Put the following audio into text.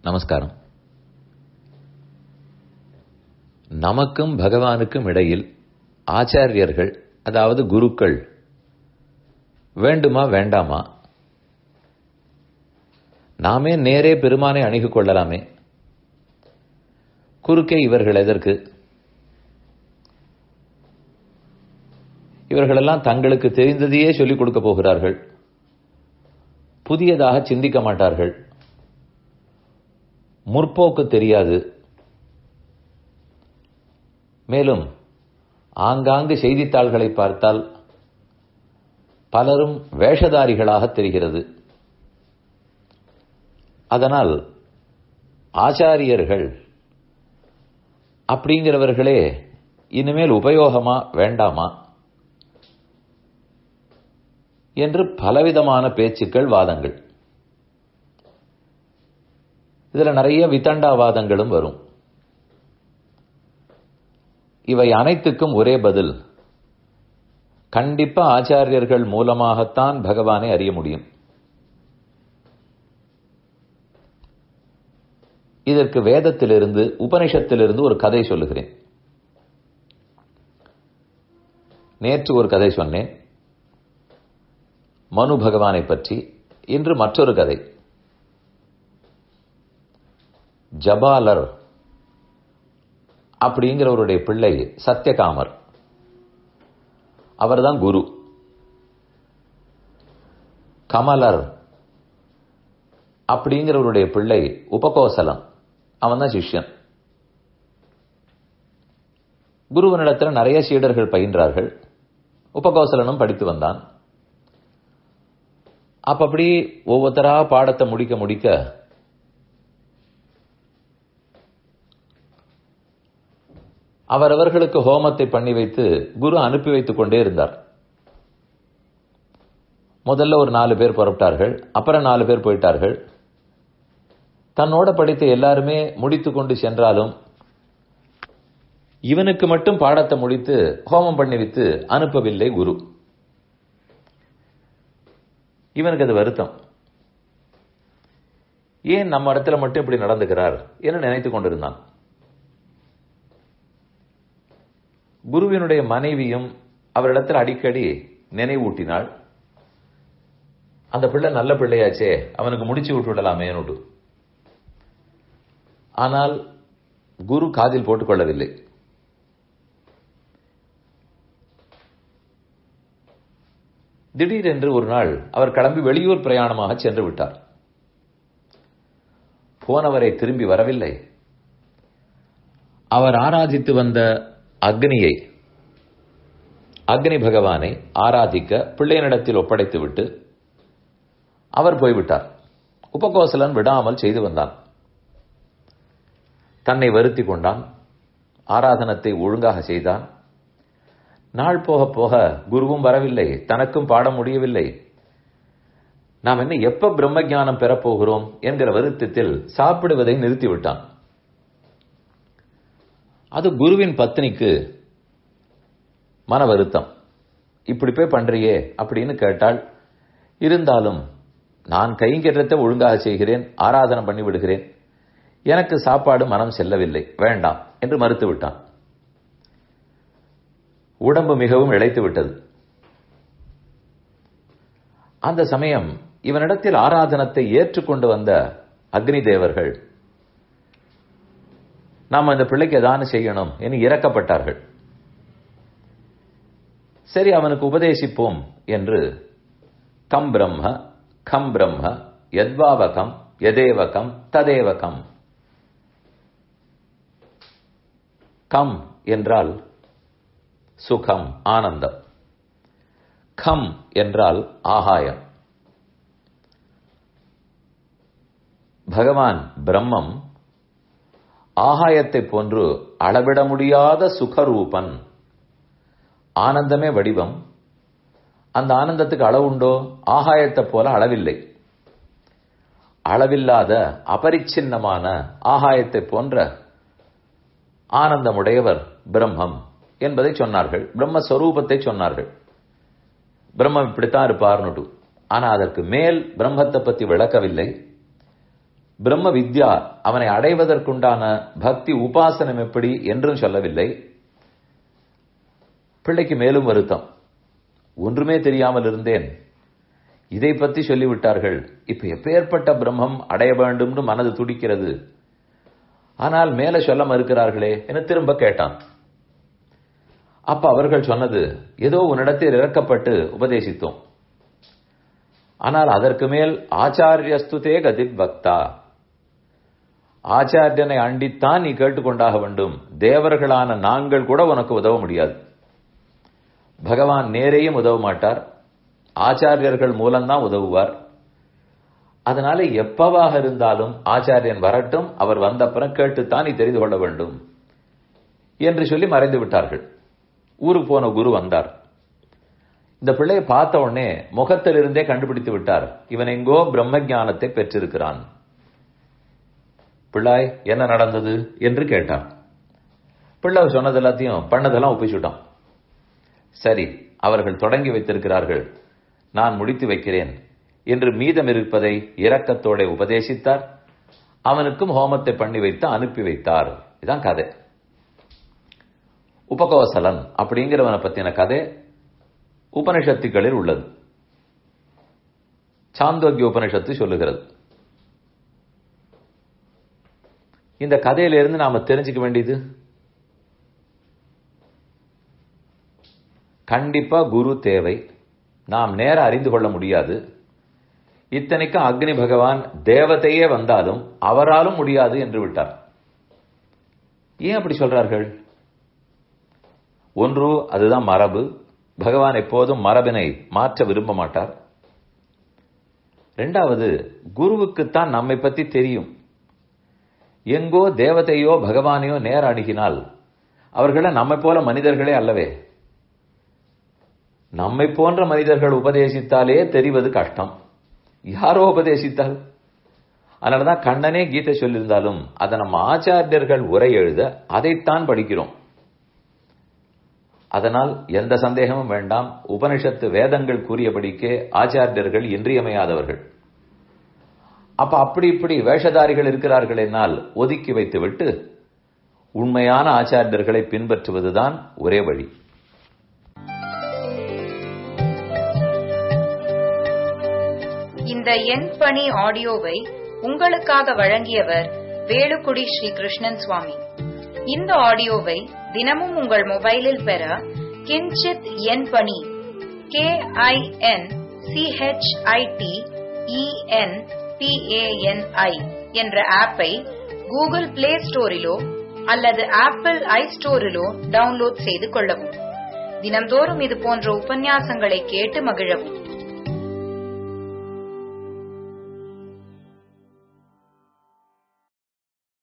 நமஸ்காரம் நமக்கும் பகவானுக்கும் இடையில் ஆச்சாரியர்கள் அதாவது குருக்கள் வேண்டுமா வேண்டாமா நாமே நேரே பெருமானை அணுகிக் கொள்ளலாமே குறுக்கே இவர்கள் எதற்கு இவர்களெல்லாம் தங்களுக்கு தெரிந்ததையே சொல்லிக் கொடுக்க போகிறார்கள் புதியதாக சிந்திக்க மாட்டார்கள் முற்போக்கு தெரியாது மேலும் ஆங்காங்கு செய்தித்தாள்களை பார்த்தால் பலரும் வேஷதாரிகளாக தெரிகிறது அதனால் ஆச்சாரியர்கள் அப்படிங்கிறவர்களே இனிமேல் உபயோகமா வேண்டாமா என்று பலவிதமான பேச்சுக்கள் வாதங்கள் இதுல நிறைய வித்தண்டாவாதங்களும் வரும் இவை அனைத்துக்கும் ஒரே பதில் கண்டிப்பா ஆச்சாரியர்கள் மூலமாகத்தான் பகவானை அறிய முடியும் இதற்கு வேதத்திலிருந்து உபனிஷத்திலிருந்து ஒரு கதை சொல்லுகிறேன் நேற்று ஒரு கதை சொன்னேன் மனு பகவானை பற்றி இன்று மற்றொரு கதை ஜபாலர் அப்படிங்கிறவருடைய பிள்ளை சத்யகாமர் அவர்தான் குரு கமலர் அப்படிங்கிறவருடைய பிள்ளை உபகோசலம் அவன் தான் சிஷ்யன் குருவனிடத்தில் நிறைய சீடர்கள் பயின்றார்கள் உபகோசலனும் படித்து வந்தான் அப்ப அப்படி ஒவ்வொருத்தரா பாடத்தை முடிக்க முடிக்க அவரவர்களுக்கு ஹோமத்தை பண்ணி வைத்து குரு அனுப்பி வைத்துக் கொண்டே இருந்தார் முதல்ல ஒரு நாலு பேர் புறப்பட்டார்கள் அப்புறம் நாலு பேர் போயிட்டார்கள் தன்னோட படித்த எல்லாருமே முடித்து கொண்டு சென்றாலும் இவனுக்கு மட்டும் பாடத்தை முடித்து ஹோமம் பண்ணி வைத்து அனுப்பவில்லை குரு இவனுக்கு அது வருத்தம் ஏன் நம்ம இடத்துல மட்டும் இப்படி நடந்துக்கிறார் என நினைத்துக் கொண்டிருந்தான் குருவினுடைய மனைவியும் அவரிடத்தில் அடிக்கடி நினைவூட்டினாள் அந்த பிள்ளை நல்ல பிள்ளையாச்சே அவனுக்கு முடிச்சு விட்டு விடலாமேனு ஆனால் குரு காதில் போட்டுக் கொள்ளவில்லை திடீரென்று ஒரு நாள் அவர் கிளம்பி வெளியூர் பிரயாணமாக சென்று விட்டார் போனவரை திரும்பி வரவில்லை அவர் ஆராதித்து வந்த அக்னியை அக்னி பகவானை ஆராதிக்க பிள்ளையனிடத்தில் ஒப்படைத்து விட்டு அவர் போய்விட்டார் உபகோசலன் விடாமல் செய்து வந்தான் தன்னை வருத்தி கொண்டான் ஆராதனத்தை ஒழுங்காக செய்தான் நாள் போக போக குருவும் வரவில்லை தனக்கும் பாட முடியவில்லை நாம் என்ன எப்ப பிரம்ம ஜானம் பெறப்போகிறோம் என்கிற வருத்தத்தில் சாப்பிடுவதை நிறுத்திவிட்டான் அது குருவின் பத்னிக்கு மன வருத்தம் இப்படி போய் பண்றியே அப்படின்னு கேட்டால் இருந்தாலும் நான் கைங்கரியத்தை ஒழுங்காக செய்கிறேன் ஆராதனை பண்ணி விடுகிறேன் எனக்கு சாப்பாடு மனம் செல்லவில்லை வேண்டாம் என்று மறுத்து விட்டான் உடம்பு மிகவும் இழைத்து விட்டது அந்த சமயம் இவனிடத்தில் ஆராதனத்தை ஏற்றுக்கொண்டு வந்த அக்னி தேவர்கள் நாம் அந்த பிள்ளைக்கு ஏதானு செய்யணும் என்று இறக்கப்பட்டார்கள் சரி அவனுக்கு உபதேசிப்போம் என்று கம் பிரம்ம கம் பிரம்ம யத்வாவகம் யதேவகம் ததேவகம் கம் என்றால் சுகம் ஆனந்தம் கம் என்றால் ஆகாயம் பகவான் பிரம்மம் ஆகாயத்தை போன்று அளவிட முடியாத சுகரூபன் ஆனந்தமே வடிவம் அந்த ஆனந்தத்துக்கு அளவுண்டோ ஆகாயத்தை போல அளவில்லை அளவில்லாத அபரிச்சின்னமான ஆகாயத்தை போன்ற ஆனந்தமுடையவர் பிரம்மம் என்பதை சொன்னார்கள் பிரம்மஸ்வரூபத்தை சொன்னார்கள் பிரம்மம் இப்படித்தான் இருப்பார்னுட்டு ஆனா அதற்கு மேல் பிரம்மத்தை பத்தி விளக்கவில்லை பிரம்ம வித்யா அவனை அடைவதற்குண்டான பக்தி உபாசனம் எப்படி என்றும் சொல்லவில்லை பிள்ளைக்கு மேலும் வருத்தம் ஒன்றுமே தெரியாமல் இருந்தேன் இதை பற்றி சொல்லிவிட்டார்கள் இப்ப எப்பேற்பட்ட பிரம்மம் அடைய வேண்டும்னு மனது துடிக்கிறது ஆனால் மேல சொல்ல மறுக்கிறார்களே என திரும்ப கேட்டான் அப்ப அவர்கள் சொன்னது ஏதோ உன்னிடத்தில் இறக்கப்பட்டு உபதேசித்தோம் ஆனால் அதற்கு மேல் ஆச்சாரியஸ்துதே கதித் பக்தா ஆச்சாரியனை அண்டித்தான் நீ கேட்டுக்கொண்டாக வேண்டும் தேவர்களான நாங்கள் கூட உனக்கு உதவ முடியாது பகவான் நேரையும் உதவ மாட்டார் ஆச்சாரியர்கள் மூலம்தான் உதவுவார் அதனால எப்பவாக இருந்தாலும் ஆச்சாரியன் வரட்டும் அவர் வந்தப்புறம் கேட்டுத்தான் நீ தெரிந்து கொள்ள வேண்டும் என்று சொல்லி மறைந்து விட்டார்கள் ஊருக்கு போன குரு வந்தார் இந்த பிள்ளையை பார்த்த உடனே முகத்திலிருந்தே கண்டுபிடித்து விட்டார் இவன் எங்கோ பிரம்ம ஞானத்தை பெற்றிருக்கிறான் பிள்ளாய் என்ன நடந்தது என்று கேட்டான் பிள்ளை சொன்னது எல்லாத்தையும் பண்ணதெல்லாம் ஒப்பிச்சுட்டான் சரி அவர்கள் தொடங்கி வைத்திருக்கிறார்கள் நான் முடித்து வைக்கிறேன் என்று மீதம் இருப்பதை இரக்கத்தோட உபதேசித்தார் அவனுக்கும் ஹோமத்தை பண்ணி வைத்து அனுப்பி வைத்தார் இதான் கதை உபகோசலன் அப்படிங்கிறவனை பத்தின கதை உபனிஷத்துக்களில் உள்ளது சாந்தோக்கிய உபனிஷத்து சொல்லுகிறது இந்த கதையிலிருந்து நாம தெரிஞ்சுக்க வேண்டியது கண்டிப்பா குரு தேவை நாம் நேர அறிந்து கொள்ள முடியாது இத்தனைக்கும் அக்னி பகவான் தேவதையே வந்தாலும் அவராலும் முடியாது என்று விட்டார் ஏன் அப்படி சொல்றார்கள் ஒன்று அதுதான் மரபு பகவான் எப்போதும் மரபினை மாற்ற விரும்ப மாட்டார் ரெண்டாவது குருவுக்குத்தான் நம்மை பத்தி தெரியும் எங்கோ தேவதையோ பகவானையோ நேர அணுகினால் அவர்கள நம்மை போல மனிதர்களே அல்லவே நம்மை போன்ற மனிதர்கள் உபதேசித்தாலே தெரிவது கஷ்டம் யாரோ உபதேசித்தால் அதனாலதான் கண்ணனே கீதை சொல்லியிருந்தாலும் அதை நம்ம ஆச்சாரியர்கள் உரை எழுத அதைத்தான் படிக்கிறோம் அதனால் எந்த சந்தேகமும் வேண்டாம் உபனிஷத்து வேதங்கள் கூறியபடிக்கே ஆச்சாரியர்கள் இன்றியமையாதவர்கள் அப்ப அப்படி இப்படி வேஷதாரிகள் இருக்கிறார்கள் என்னால் ஒதுக்கி வைத்துவிட்டு உண்மையான ஆச்சாரியர்களை பின்பற்றுவதுதான் ஒரே வழி இந்த எண் பணி ஆடியோவை உங்களுக்காக வழங்கியவர் வேலுக்குடி ஸ்ரீ கிருஷ்ணன் சுவாமி இந்த ஆடியோவை தினமும் உங்கள் மொபைலில் பெற கிஞ்சித் எண் பணி கே ஐ என் சிஹெச்ஐடி இஎன் பிஏஎன்ஐ என்ற ஆப்பை கூகுள் பிளே ஸ்டோரிலோ அல்லது ஆப்பிள் ஐ ஸ்டோரிலோ டவுன்லோட் செய்து கொள்ளவும் தினம்தோறும் இது போன்ற உபன்யாசங்களை கேட்டு மகிழவும்